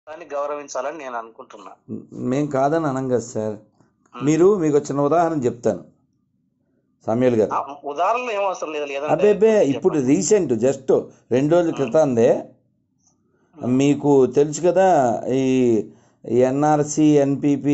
దాన్ని గౌరవించాలని నేను అనుకుంటున్నా మేం కాదని అనం కదా సార్ మీరు మీకు ఒక చిన్న ఉదాహరణ చెప్తాను సమీల్ గారు ఆ, ఉదాహరణలు ఏం అవసరం లేదు లేదంటే అబ్బే అబ్బే ఇప్పుడు రీసెంట్ జస్ట్ రెండు రోజుల క్రితందే మీకు తెలుసు కదా ఈ ఎన్ఆర్సి ఎన్పిపి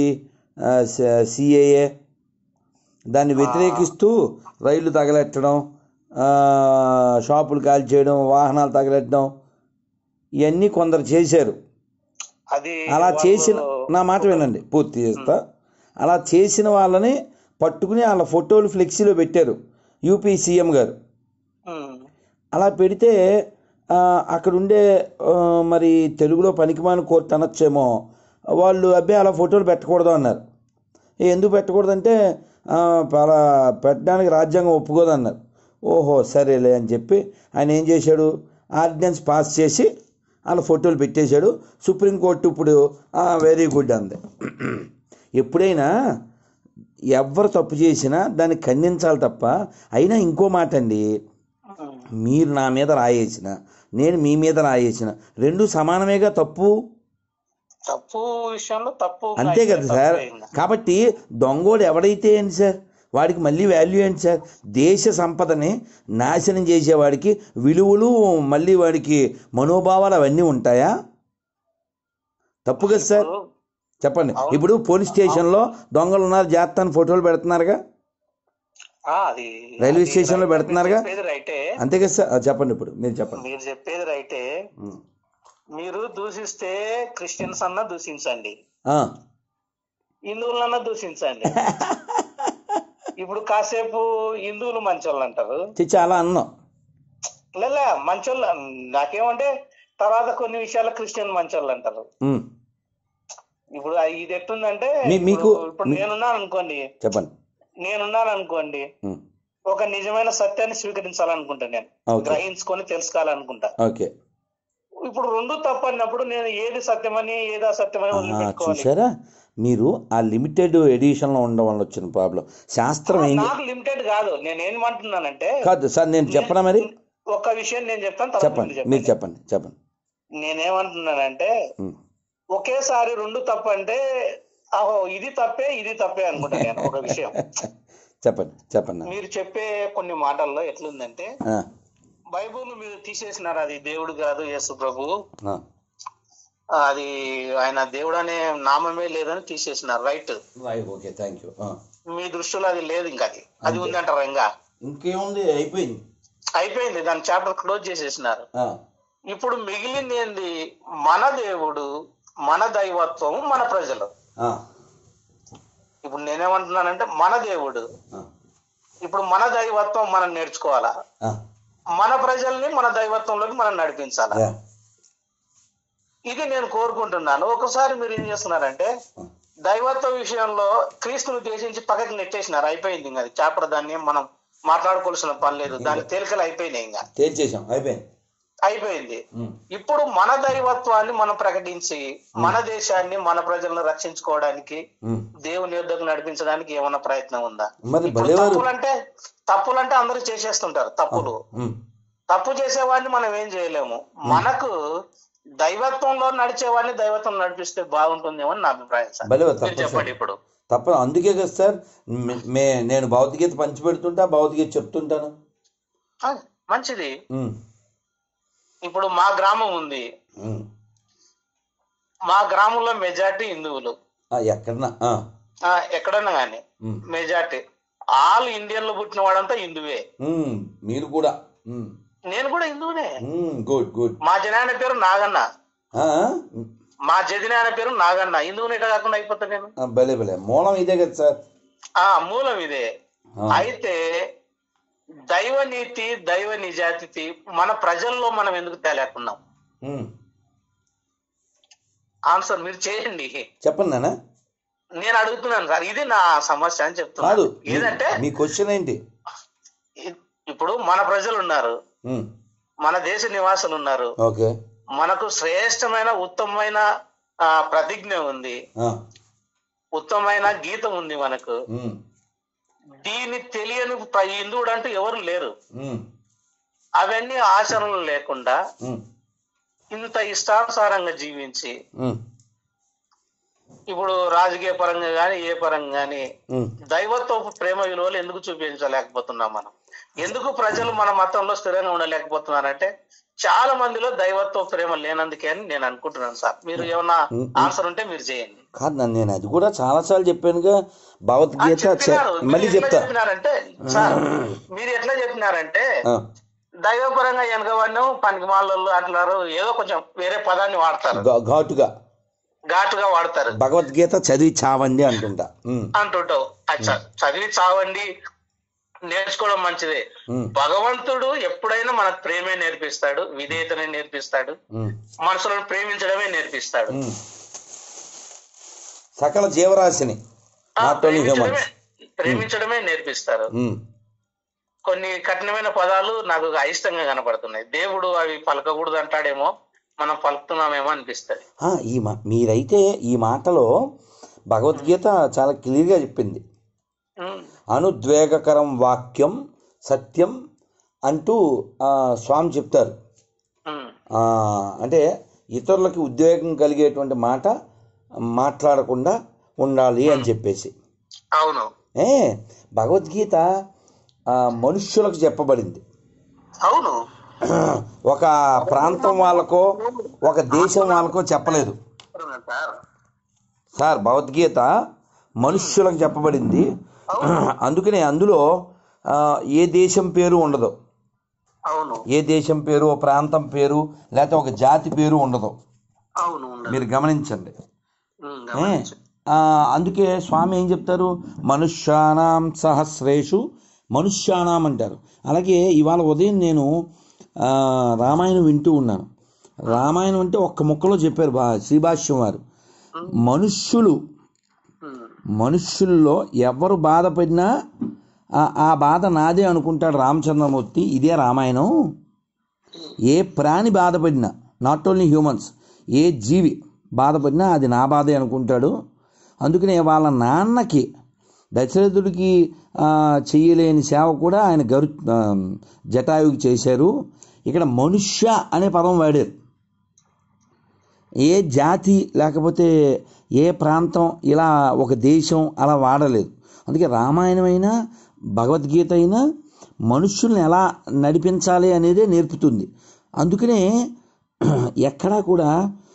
సిఏఏ దాన్ని వ్యతిరేకిస్తూ రైళ్లు తగలెట్టడం ఆ, షాపులు కాల్చేయడం వాహనాలు తగలెట్టడం ఇవన్నీ కొందరు చేశారు అది అలా వాళ్ళు- చేసిన నా మాట వినండి పూర్తి చేస్తా అలా చేసిన వాళ్ళని పట్టుకుని వాళ్ళ ఫోటోలు ఫ్లెక్సీలో పెట్టారు యూపీ సీఎం గారు ఉమ్, అలా పెడితే ఆ, అక్కడ ఉండే ఆ, మరి తెలుగులో పనికిమాలిన కోర్టు అనొచ్చేమో వాళ్ళు అబ్బాయి అలా ఫోటోలు పెట్టకూడదు అన్నారు ఏ, ఎందుకు పెట్టకూడదంటే ఆ, అలా పెట్టడానికి రాజ్యాంగం ఒప్పుకోదు అన్నారు ఓహో సరేలే అని చెప్పి ఆయన ఏం చేశాడు ఆర్డినెన్స్ పాస్ చేసి వాళ్ళ ఫోటోలు పెట్టేశాడు సుప్రీంకోర్టు ఇప్పుడు వెరీ గుడ్ అంది ఎప్పుడైనా ఎవరు తప్పు చేసినా దాన్ని ఖండించాలి తప్ప అయినా ఇంకో మాట అండి ఉమ్. మీరు నా మీద రాయేసిన నేను మీ మీద రాయేసిన రెండు సమానమేగా తప్పు తప్పు విషయంలో తప్పు అంతే కదా సార్ తప్పే ఇంకా. కాబట్టి దొంగోడు ఎవడైతే ఏంటి సార్ వాడికి మళ్ళీ వాల్యూ ఏంటి సార్ దేశ సంపదని నాశనం చేసేవాడికి విలువలు మళ్ళీ వాడికి మనోభావాలు అవన్నీ ఉంటాయా తప్పు కదా సార్ ఇప్పుడు చెప్పండి అవును. ఇప్పుడు పోలీస్ స్టేషన్లో దొంగలు ఉన్నారు జాగ్రత్త ఫోటోలు పెడుతున్నారుగా ఆ, అది రైల్వే అది స్టేషన్లో రైటే. పెడుతున్నారుగా? మీరు చెప్పేది రైటే అంతే కదా సార్ ఆ, చెప్పండి ఇప్పుడు మీరు చెప్పండి మీరు చెప్పేది రైటే ఉం. మీరు దూషిస్తే క్రిస్టియన్స్ అన్నా దూషించండి ఆ. హిందువులన్నా దూషించండి ఇప్పుడు కాసేపు హిందువులు మంచోళ్ళు అంటారు చి- చాలా అన్నం లేదా మంచోళ్ళు నాకేమంటే తర్వాత కొన్ని విషయాలు క్రిస్టియన్ మంచోళ్ళు అంటారు ఉం. ఇప్పుడు ఆ- ఇది ఎట్టుందంటే మీ- మీకు- ఇప్పుడు- ఇప్పుడు మీ- నేనున్నాను అనుకోండి చెప్పండి నేనున్నాను అనుకోండి ఉం. ఒక నిజమైన సత్యాన్ని స్వీకరించాలనుకుంటా నేను ఓకే గ్రహించుకొని తెలుసుకోవాలనుకుంటా ఓకే ఇప్పుడు రెండు తప్పు అన్నప్పుడు నేను ఏది సత్యమని ఏది అసత్యమని ఆ, వదిలిపెట్టుకోవాలి చూసారా మీరు ఆ లిమిటెడ్ ఎడిషన్ లో ఉండడం వల్ల వచ్చిన ప్రాబ్లం శాస్త్రం ఏం నాకు లిమిటెడ్ కాదు నేను ఏమంటున్నానంటే కాదు సార్ నేను చెప్పనా మరి ఒక విషయం నేను చెప్తాను తర్వాత చెప్పండి మీరు మీరు చెప్పండి చెప్పండి చెప్పండి నేనేమంటున్నానంటే ఉం. ఒకేసారి రెండు తప్పు అంటే అహో ఇది తప్పే ఇది తప్పే అనుకుంటా నేను ఒక విషయం చెప్పండి చెప్పండి నాకు. మీరు చెప్పే కొన్ని మాటల్లో ఎట్లుందంటే ఆ, బైబుల్ మీరు తీసేసినారు అది దేవుడు కాదు యేసు ప్రభు ఆ, అది ఆయన దేవుడు అనే నామమే లేదని తీసేసినారు right right okay thank you ఆ. మీ దృష్టిలో అది లేదు ఇంకా అది అది ఉందంటారా ఇంకా ఇంకేముంది అయిపోయింది అయిపోయింది దాని చాప్టర్ క్లోజ్ చేసేసినారు ఆ, ఇప్పుడు మిగిలింది ఏంది మన దేవుడు మన దైవత్వం మన ప్రజలు ఆ, ఇప్పుడు నేనేమంటున్నానంటే మన దేవుడు ఆ, ఇప్పుడు మన దైవత్వం మనం నేర్చుకోవాలా ఆ, మన ప్రజల్ని మన దైవత్వంలోకి మనం నడిపించాలా యా, ఇది నేను కోరుకుంటున్నాను ఒకసారి మీరు ఏం చేస్తున్నారంటే ఆ, దైవత్వ విషయంలో క్రీస్తుని ఉద్దేశించి పక్కకి నెట్టేసినారు అయిపోయింది ఇంకా అది చాపడ దాన్ని ఏం మనం మాట్లాడుకోవాల్సిన పని లేదు దాని తేలికలు అయిపోయినాయి ఇంకా తేల్చేసాం అయిపోయింది అయిపోయింది ఉం. ఇప్పుడు మన దైవత్వాన్ని మనం ప్రకటించి మన దేశాన్ని మన ప్రజలను రక్షించుకోవడానికి ఉం. దేవుని యుద్ధకు నడిపించడానికి ఏమన్నా ప్రయత్నం ఉందా మరి ఇప్పుడు భలేవారు తప్పులంటే తప్పులంటే అందరూ చేసేస్తుంటారు తప్పులు ఉం. తప్పు చేసేవాడిని మనం ఏం చేయలేము మనకు దైవత్వంలో నడిచేవాడిని దైవత్వం నడిపిస్తే బాగుంటుందేమో అని నా అభిప్రాయం సార్ భలేవారు మీరు తప్పదు చెప్పండి సార్ ఇప్పుడు తప్ప అందుకే కదా సార్ మే- మే నేను భౌతికత పంచి పెడుతుంటా భౌతికత చెప్తుంటాను ఆ, మంచిది ఉం. ఇప్పుడు మా గ్రామం ఉంది ఉం. మా గ్రామంలో మెజార్టీ హిందువులు ఆ, ఎక్కడన్నా ఆ, ఆ, ఎక్కడన్నా గానీ ఉం. మెజార్టీ ఆల్ ఇండియన్ లో పుట్టిన వాడంతా హిందువే ఉం. మీరు కూడా ఉం. నేను కూడా హిందువునే ఉం. గుడ్ గుడ్ మా జనాయన పేరు నాగన్న ఆ, మా జదినాయన పేరు నాగన్న హిందువుని ఎట్లా కాకుండా అయిపోతా నేను ఆ, భలే భలే మూలం ఇదే కదా సార్ ఆ మూలం ఇదే ఆ, అయితే దైవ నీతి దైవ నిజాతిథి మన ప్రజల్లో మనం ఎందుకు తేలేకున్నాం ఉం. ఆన్సర్ మీరు చేయండి చెప్పండి నాన్న నేను అడుగుతున్నాను సార్ ఇది నా సమస్య అని కాదు చెప్తున్నాను మీ- ఏదంటే మీ క్వశ్చన్ ఏంటి ఇ- ఇప్పుడు మన ప్రజలు ఉన్నారు ఉం. మన దేశ నివాసులు ఉన్నారు ఓకే మనకు శ్రేష్టమైన ఉత్తమమైన ఆ, ప్రతిజ్ఞ ఉంది ఆ, ఉత్తమమైన గీతం ఉంది మనకు ఉం. దీన్ని తెలియని ప్ర- హిందువుడు అంటూ ఎవరు లేరు ఉం. అవన్నీ ఆచరణలు లేకుండా ఉం. ఇంత ఇష్టానుసారంగా జీవించి ఉమ్, ఇప్పుడు రాజకీయ పరంగా గాని ఏ పరంగా గాని ఉమ్, దైవత్వపు ప్రేమ విలువలు ఎందుకు చూపించలేకపోతున్నాం మనం ఎందుకు ప్రజలు మన మతంలో స్థిరంగా ఉండలేకపోతున్నారంటే చాలా మందిలో దైవత్వ ప్రేమ లేనందుకే అని నేను అనుకుంటున్నాను సార్ మీరు ఏమన్నా ఆన్సర్ ఉంటే మీరు చేయండి కాదు నన్ను నేను అది కూడా చాలాసార్లు చెప్పానుగా భగవద్గీత చె- చెప్పినారు. మళ్ళీ మీరు ఎట్లా చెప్తా చెప్పినారంటే సార్ మీరు ఎట్లా చెప్పినారంటే ఆ, దైవపరంగా వెనకవన్నీ పనికి మాలలో అంటున్నారు ఏదో కొంచెం వేరే పదాన్ని వాడతారు ఘా- ఘాటుగా ఘాటుగా వాడతారు భగవద్గీత చదివి చావండి అంటుంటా ఉమ్, అంటుంటావు అచ్చా చదివి చావండి నేర్చుకోవడం మంచిదే ఉమ్, భగవంతుడు ఎప్పుడైనా మనకు ప్రేమే నేర్పిస్తాడు విధేయతనే నేర్పిస్తాడు ఉమ్, మనుషులను ప్రేమించడమే నేర్పిస్తాడు ఉమ్. సకల జీవరాశిని ఆ, నాట్ ఓన్లీ ప్రేమించడమే హ్యూమన్స్ ప్రేమించడమే నేర్పిస్తారు కొన్ని కఠినమైన పదాలు నాకు అయిష్టంగా కనపడుతున్నాయి దేవుడు అవి పలకకూడదు అంటాడేమో మనం పలుకుతున్నామేమో అనిపిస్తుంది ఈ మా మీరైతే ఈ మాటలో భగవద్గీత చాలా క్లియర్గా చెప్పింది ఉమ్, అనుద్వేగకరం వాక్యం సత్యం అంటూ ఆ, స్వామి చెప్తారు ఉమ్, ఆ, అంటే ఇతరులకి ఉద్వేగం కలిగేటువంటి మాట మాట్లాడకుండా ఉండాలి అని చెప్పేసి అవును ఏ భగవద్గీత ఆ, మనుష్యులకు చెప్పబడింది అవును ఒక ప్రాంతం వాళ్ళకో ఒక దేశం వాళ్ళకో చెప్పలేదు సార్ సార్ భగవద్గీత మనుష్యులకు చెప్పబడింది అందుకనే అందులో ఆ, ఏ దేశం పేరు ఉండదు అవును ఏ దేశం పేరు ఓ ప్రాంతం పేరు లేకపోతే ఒక జాతి పేరు ఉండదు అవును ఉండదు. మీరు గమనించండి ఉమ్, ఏ? గమనించు. ఆ, అందుకే స్వామి ఏం చెప్తారు మనుష్యానాం సహస్రేషు మనుష్యానాం అంటారు అలాగే ఇవాళ ఉదయం నేను ఆ, రామాయణం వింటూ ఉన్నాను రామాయణం అంటే ఒక్క ముక్కలో చెప్పారు బా శ్రీభాష్యం వారు మనుష్యులు ఉమ్, మనుష్యుల్లో ఎవరు బాధపడినా ఆ- ఆ బాధ నాదే అనుకుంటాడు రామచంద్రమూర్తి ఇదే రామాయణం ఏ ప్రాణి బాధపడినా నాట్ ఓన్లీ హ్యూమన్స్ ఏ జీవి బాధపడినా అది నా బాధే అనుకుంటాడు అందుకనే వాళ్ళ నాన్నకి దశరథుడికి ఆ, చెయ్యలేని సేవ కూడా ఆయన గరు ఆ, జటాయువుకి చేశారు ఇక్కడ మనుష్య అనే పదం వాడారు ఏ జాతి లేకపోతే ఏ ప్రాంతం ఇలా ఒక దేశం అలా వాడలేదు అందుకే రామాయణమైనా భగవద్గీత అయినా మనుషుల్ని ఎలా నడిపించాలి అనేదే నేర్పుతుంది అందుకనే ఎక్కడా కూడా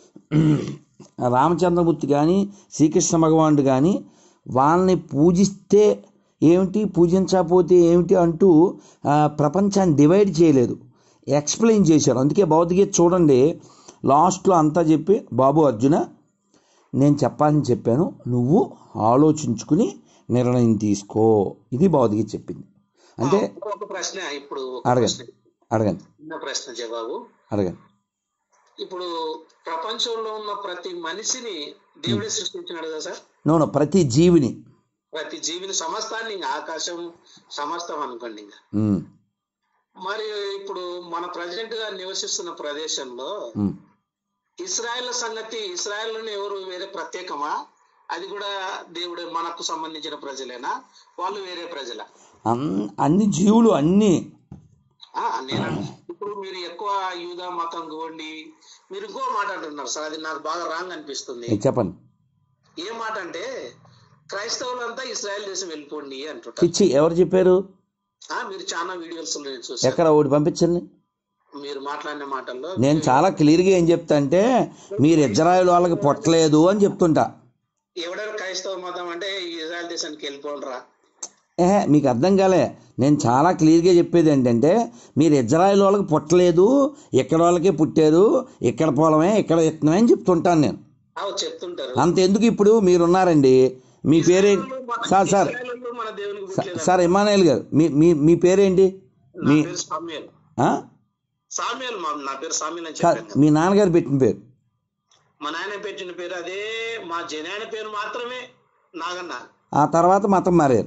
రామచంద్రమూర్తి కానీ శ్రీకృష్ణ భగవానుడు కానీ వాళ్ళని పూజిస్తే ఏమిటి పూజించకపోతే ఏమిటి అంటూ ఆ, ప్రపంచాన్ని డివైడ్ చేయలేదు ఎక్స్ప్లెయిన్ చేశారు అందుకే భగవద్గీత చూడండి లాస్ట్లో అంతా చెప్పి బాబు అర్జున నేను చెప్పాలని చెప్పాను నువ్వు ఆలోచించుకుని నిర్ణయం తీసుకో ఇది భగవద్గీత చెప్పింది అంటే ఒక ప్రశ్న ఇప్పుడు ఒక అడగండి ప్రశ్న అడగండి చిన్న ప్రశ్న జవాబు అడగండి ఇప్పుడు ప్రపంచంలో ఉన్న ప్రతి మనిషిని దేవుడే సృష్టించినాడు కదా సార్ నూనె ప్రతి జీవిని ప్రతి జీవిని సమస్తాన్ని ఇంకా ఆకాశం సమస్తం అనుకోండి ఇంకా ఉమ్, మరి ఇప్పుడు మన ప్రజెంట్ గా నివసిస్తున్న ప్రదేశంలో ఉమ్. ఇస్రాయల్ సంగతి ఇస్రాయల్ ఎవరు వేరే ప్రత్యేకమా అది కూడా దేవుడు మనకు సంబంధించిన ప్రజలేనా వాళ్ళు వేరే ప్రజల అన్- అన్ని జీవులు అన్ని నేను ఇప్పుడు మీరు ఎక్కువ యూదా మతం గోండి మీరు ఇంకో మాట అంటున్నారు సార్ అది నాకు బాగా రాంగ్ అనిపిస్తుంది ఏ, చెప్పండి ఏ మాట అంటే క్రైస్తవులంతా ఇస్రాయల్ దేశం వెళ్ళిపోండి అంటుంటారు పిచ్చి ఎవరు చెప్పారు ఆ, మీరు చాలా వీడియోస్ చూసారు ఎక్కడ ఒకటి పంపించండి మీరు మాట్లాడిన మాటల్లో నేను చాలా క్లియర్గా ఏం చెప్తా అంటే మీరు ఇజ్రాయెల్ వాళ్ళకి పొట్టలేదు అని చెప్తుంటా ఎవడైనా క్రైస్తవ మతం అంటే ఈ ఇజ్రాయల్ దేశానికి వెళ్ళిపోండిరా ఏహే మీకు అర్థం కాలే నేను చాలా క్లియర్గా చెప్పేది ఏంటంటే మీరు ఇజ్రాయెల్ వాళ్ళకి పుట్టలేదు ఇక్కడ వాళ్ళకే పుట్టారు ఇక్కడ పొలమే ఇక్కడ ఇత్తనమే అని చెప్తుంటాను నేను అవు చెప్తుంటారు అంత ఎందుకు ఇప్పుడు మీరున్నారండి మీ పేరే సార్ సార్ ఇస్రాయేలు మన దేవునికి పుట్టలేదు సార్ ఇమానుయల్ గారు మీ మీ మీ పేరేంటి నా మీ పేరు సామ్యుయల్ ఆ? సామ్యుయల్ మా నా పేరు సామ్యుల్ అని కాదు, చెప్పాను మీ నాన్నగారు పెట్టిన పేరు మా నాయన పెట్టిన పేరు అదే మా జనాయన పేరు మాత్రమే నాగన్న ఆ తర్వాత మతం మారారు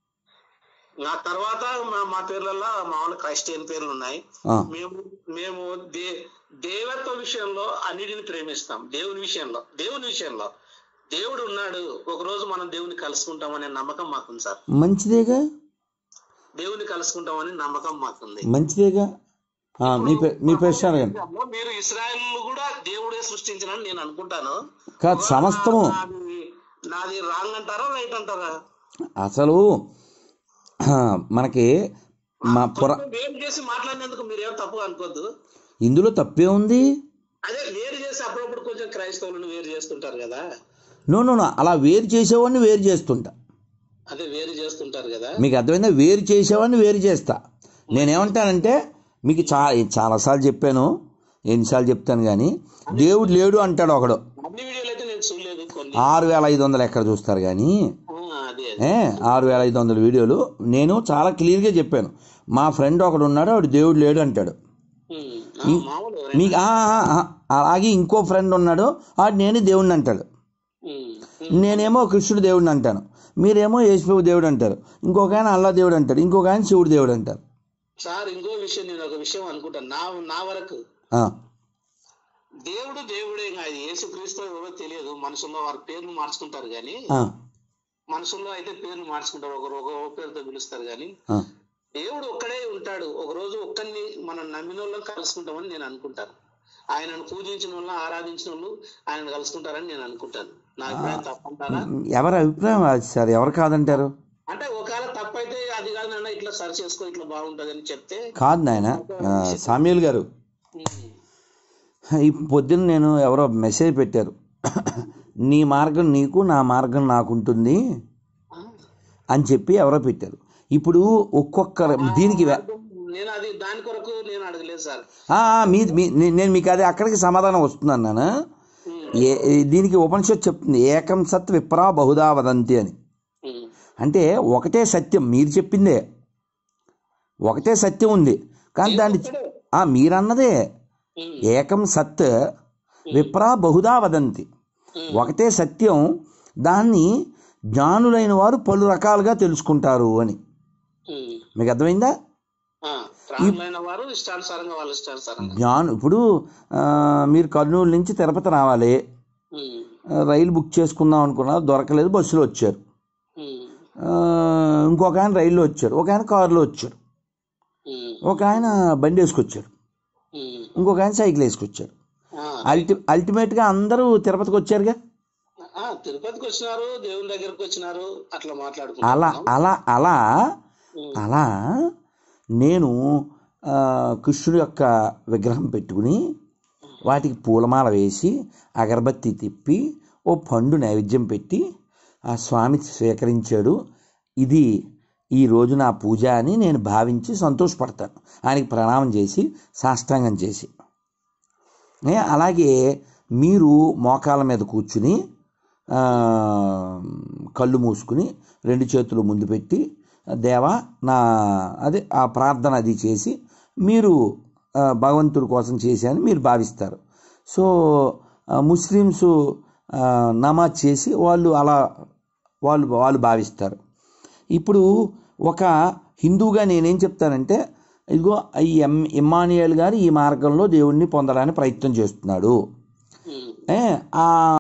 నా తర్వాత మా మా పేర్లలో మామూలు క్రైస్టియన్ పేర్లు ఉన్నాయి ఆ, మేము మేము దే దేవత్వ విషయంలో అన్నిటిని ప్రేమిస్తాం దేవుని విషయంలో దేవుని విషయంలో దేవుడు ఉన్నాడు ఒక రోజు మనం దేవుని కలుసుకుంటామనే నమ్మకం మాకుంది సార్ మంచిదేగా దేవుని కలుసుకుంటామని నమ్మకం మాకుంది మంచిదేగా ఆ, మీ పే- మీ ప్రశ్న అడగండి మీరు ఇస్రాయల్ కూడా దేవుడే సృష్టించినని నేను అనుకుంటాను కాదు సమస్తము నాది నాది రాంగ్ అంటారా రైట్ అంటారా అసలు మనకి మా పుర వేరు చేసి మాట్లాడినందుకు మీరేం తప్పు అనుకోద్దు ఇందులో తప్పే ఉంది అదే వేరు చేసి అప్పుడప్పుడు కొంచెం క్రైస్తవులను వేరు చేస్తుంటారు కదా నో నో నో అలా వేరు చేసేవాడిని వేరు చేస్తుంటా అదే వేరు చేస్తుంటారు కదా మీకు అర్థమైందా వేరు చేసేవాడిని వేరు చేస్తా నేనేమంటానంటే మీకు చా చాలాసార్లు చెప్పాను ఎన్నిసార్లు చెప్తాను కానీ దేవుడు లేడు అంటాడు ఒకడు అన్ని వీడియోలు అయితే నేను చూడలేదు కొన్ని ఆరు వేల ఐదు వందలు ఎక్కడ చూస్తారు కానీ ఆ, అదే ఏ ఆరు వేల ఐదు వందల వీడియోలు నేను చాలా క్లియర్గా చెప్పాను మా ఫ్రెండ్ ఒకడు ఉన్నాడు ఆవిడ దేవుడు లేడు అంటాడు ఉమ్, ఆ, మామూలు మీకు ఆ, ఆ, ఆ, అలాగే ఇంకో ఫ్రెండ్ ఉన్నాడు ఆడు నేను దేవుడిని అంటాడు ఉమ్, నేనేమో కృష్ణుడు దేవుడిని అంటాను మీరేమో యేసుప్రభు దేవుడు అంటారు ఇంకొక ఆయన అల్లా దేవుడు అంటాడు ఇంకొక ఆయన శివుడు దేవుడు అంటారు సార్ ఇంకో విషయం నేను ఒక విషయం అనుకుంటాను నా నా వరకు ఆ, దేవుడు దేవుడే కాదు యేసుక్రీస్తు ఎవరో తెలియదు మనుషుల్లో వారి పేర్లు మార్చుకుంటారు కానీ ఆ, మనుషుల్లో అయితే పేర్లు మార్చుకుంటారు ఒకరు ఒక పేరుతో పిలుస్తారు కానీ ఆ. దేవుడు ఒక్కడే ఉంటాడు ఒక రోజు ఒక్కరిని మనం నమ్మిన వాళ్ళని కలుసుకుంటామని నేను అనుకుంటాను ఆయనను పూజించిన వాళ్ళని ఆరాధించిన వాళ్ళు ఆయన కలుసుకుంటారని నేను అనుకుంటాను నా అభిప్రాయం తప్పంటారా ఎవరి అభిప్రాయం అది సార్ ఎవరు కాదంటారు అంటే ఒకవేళ తప్పైతే అది కాదు నాన్న ఇట్లా సర్చ్ చేసుకో ఇట్లా బాగుంటది అని చెప్తే కాదు నాయన ఆ, సామ్యుల్ గారు ఉమ్, ఈ పొద్దున్న నేను ఎవరో మెసేజ్ పెట్టారు నీ మార్గం నీకు నా మార్గం నాకుంటుంది ఆ, అని చెప్పి ఎవరో పెట్టారు ఇప్పుడు ఒక్కొక్క దీనికి వే- నేను అది దాని కొరకు నేను అడగలేదు సార్ ఆ, ఆ, మీ మీ- నే- నేను మీకు అది అక్కడికి సమాధానం వస్తున్నాను నాన్న ఉమ్, ఏ ఏ- దీనికి ఉపనిషత్ చెప్తుంది ఏకం సత్ విప్రా బహుదా వదంతి అని ఉమ్, అంటే ఒకటే సత్యం మీరు చెప్పిందే ఒకటే సత్యం ఉంది కానీ దాన్ని ఆ, మీరన్నదే ఉమ్, ఏకం సత్ విప్రా బహుదా వదంతి ఒకటే సత్యం దాన్ని జ్ఞానులైన వారు పలు రకాలుగా తెలుసుకుంటారు అని ఉమ్. మీకు అర్థమైందా ఆ, ప్రాణులైన వారు ఇష్టానుసారంగా వాళ్ళ ఇష్టానుసారంగా జ్ఞాను ఇప్పుడు ఆ, మీరు కర్నూలు నుంచి తిరుపతి రావాలి ఉమ్, ఆ, రైలు బుక్ చేసుకుందాం అనుకున్నారు దొరకలేదు బస్సులో వచ్చారు ఉమ్, ఆ, ఇంకొక ఆయన రైల్లో వచ్చారు ఒక ఆయన కారులో వచ్చారు ఉమ్, ఒక ఆయన బండి వేసుకొచ్చారు ఉమ్. ఇంకొక ఆయన సైకిల్ వేసుకొచ్చారు ఆ, అల్టి అల్టిమేట్గా అందరూ తిరుపతికి వచ్చారుగా ఆ, తిరుపతికి వచ్చినారు దేవుని దగ్గరకు వచ్చినారు అట్లా అలా మాట్లాడుకుంటున్నాం అలా అలా ఉమ్, అలా నేను ఆ, కృష్ణుడి యొక్క విగ్రహం పెట్టుకుని వాటికి పూలమాల వేసి అగరబత్తి తిప్పి ఓ పండు నైవేద్యం పెట్టి ఆ స్వామి స్వీకరించాడు ఇది ఈ రోజు నా పూజ అని నేను భావించి సంతోషపడతాను ఆయనకి ప్రణామం చేసి సాష్టాంగం చేసి ఏ, అలాగే మీరు మోకాల మీద కూర్చుని ఆ, కళ్ళు మూసుకుని రెండు చేతులు ముందు పెట్టి దేవా నా అదే ఆ ప్రార్థన అది చేసి మీరు ఆ, భగవంతుడి కోసం చేశారని మీరు భావిస్తారు సో ఆ, ముస్లిమ్స్ ఆ, నమాజ్ చేసి వాళ్ళు అలా వాళ్ళు వాళ్ళు భావిస్తారు ఇప్పుడు ఒక హిందూగా నేనేం చెప్తానంటే ఇదిగో ఈ ఎం ఇమ్మానియల్ గారు ఈ మార్గంలో దేవుణ్ణి పొందడానికి ప్రయత్నం చేస్తున్నాడు ఉమ్. ఏ, ఆ